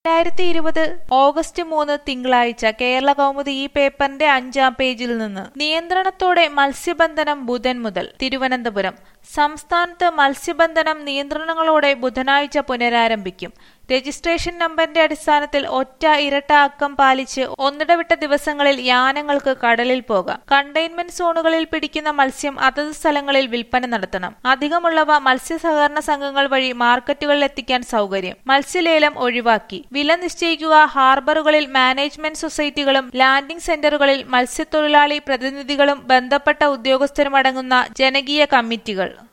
രണ്ടായിരത്തി ഇരുപത് ഓഗസ്റ്റ് മൂന്ന് തിങ്കളാഴ്ച കേരള കൗമുദി ഈ പേപ്പറിന്റെ അഞ്ചാം പേജിൽ നിന്ന് നിയന്ത്രണത്തോടെ മത്സ്യബന്ധനം ബുധൻ മുതൽ തിരുവനന്തപുരം സംസ്ഥാനത്ത് മത്സ്യബന്ധനം നിയന്ത്രണങ്ങളോടെ ബുധനാഴ്ച പുനരാരംഭിക്കും രജിസ്ട്രേഷൻ നമ്പറിന്റെ അടിസ്ഥാനത്തിൽ ഒറ്റ ഇരട്ട അക്കം പാലിച്ച് ഒന്നിടവിട്ട ദിവസങ്ങളിൽ യാനങ്ങൾക്ക് കടലിൽ പോകാം കണ്ടെയ്ൻമെന്റ് സോണുകളിൽ പിടിക്കുന്ന മത്സ്യം അതത് സ്ഥലങ്ങളിൽ വിൽപ്പന നടത്തണം അധികമുള്ളവ മത്സ്യ സഹകരണ സംഘങ്ങൾ വഴി മാർക്കറ്റുകളിൽ എത്തിക്കാൻ സൗകര്യം മത്സ്യലേലം ഒഴിവാക്കി വില നിശ്ചയിക്കുക ഹാർബറുകളിൽ മാനേജ്മെന്റ് സൊസൈറ്റികളും ലാൻഡിംഗ് സെന്ററുകളിൽ മത്സ്യത്തൊഴിലാളി പ്രതിനിധികളും ബന്ധപ്പെട്ട ഉദ്യോഗസ്ഥരുമടങ്ങുന്ന ജനകീയ കമ്മിറ്റികൾ